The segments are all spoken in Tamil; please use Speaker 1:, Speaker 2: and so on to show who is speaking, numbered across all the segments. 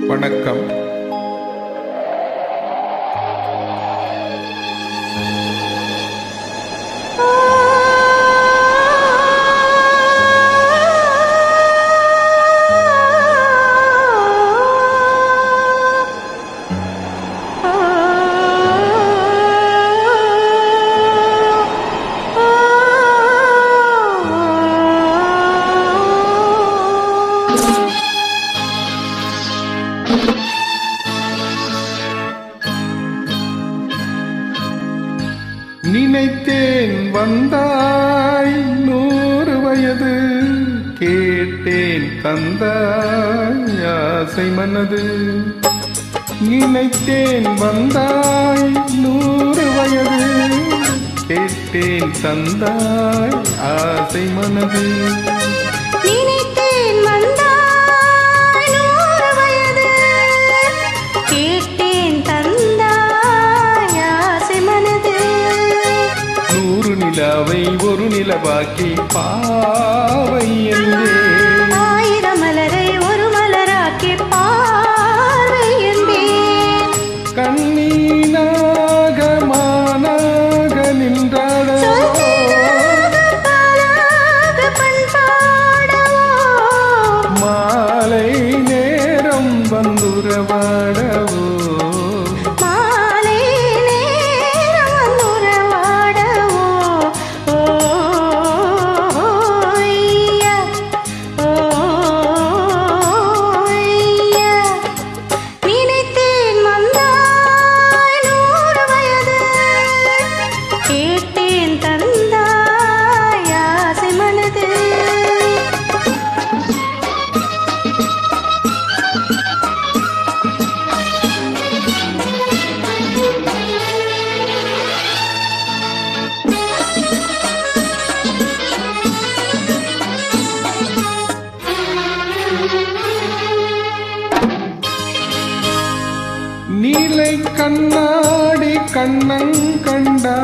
Speaker 1: வணக்கம் நினைத்தேன் வந்தாய் நூறு வயது கேட்டேன் தந்தாய் ஆசை மனது நினைத்தேன் வந்தாய் நூறு வயது கேட்டேன் தந்தாய் ஆசை மனது
Speaker 2: நினைத்தேன் வந்தாய் நூறு வயது கேட்டேன் தந்தாய் ஆசை மனது
Speaker 1: நூறு நிலாவை ஒரு நிலவாக்கி பாவை என்றேன்
Speaker 2: ஆயிரம் மலரை ஒரு மலராக்கி பார்வை என்பேன்
Speaker 1: கண்ணீனாக மானாக நின்றாடோ
Speaker 2: சொல்லிலாக பாலாக பண்பாடவோ
Speaker 1: மாலை நேரம் வந்துறவாடவோ
Speaker 2: மாலை நேரம் உறவாடவோ ஓய்யா ஓய்யா நினைத்தேன் வந்தாய் நூறு வயது கேட்டேன் தந்தாய் ஆசை மனது
Speaker 1: நீலை கண்ணாடி கண்ணங் கண்டா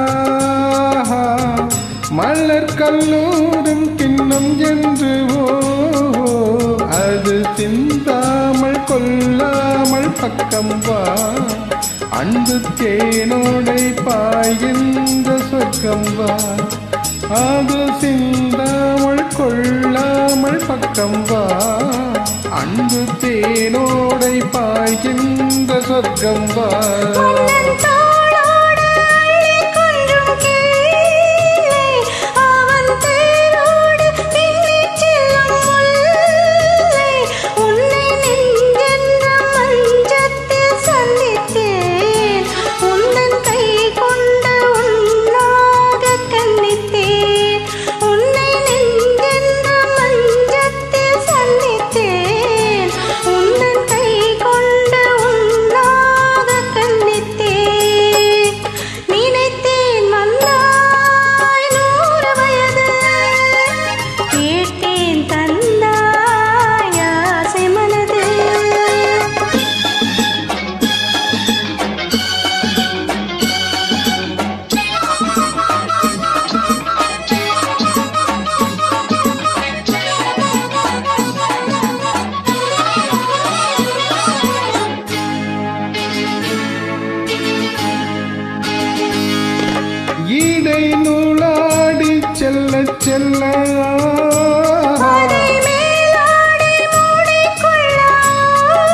Speaker 1: மலர் கல்லூரும் கிண்ணம் என்று ஓ அது சிந்தாமல் கொல்லாமல் பக்கம் வா அன்பு தேனோடை பாய்கின்ற சொர்க்கம் வா அது சிந்தாமல் கொள்ளாமல் பக்கம் வா அன்பு தேனோடை பாய்கின்ற சொர்க்கம் வா
Speaker 2: மன்னன் தோளோடு அள்ளிக் கொன்றும் கிளை, அவன் தேரோடு பின்னிச் செல்லும் முல்லை. உன்னை நெஞ்சென்ற மஞ்சத்தில் சந்தித்தேன். உந்தன் கை கொண்டு உன்னாகக் கன்னித்தேன். உன்னை நெஞ்சென்ற மஞ்சத்தில் சந்தித்தேன். உந்தன் கை கொண்டு உன்னாகக் கன்னித்தேன். நினைத்தேன் வந்தாய் நூறு வயது கேட்டேன் தந்தாய் ஆசை மனது
Speaker 1: ஈடை நூலாடி செல்ல செல்ல
Speaker 2: அதை மேலாடை மூடிக்கொள்ளோ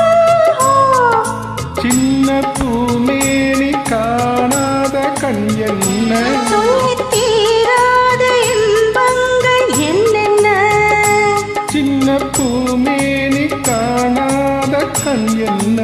Speaker 1: சின்ன பூமேனி காணாத கண் என்ன
Speaker 2: சொல்லித் தீராத இன்பங்கள் என்னென்ன
Speaker 1: சின்ன பூமேனி காணாத கண் என்ன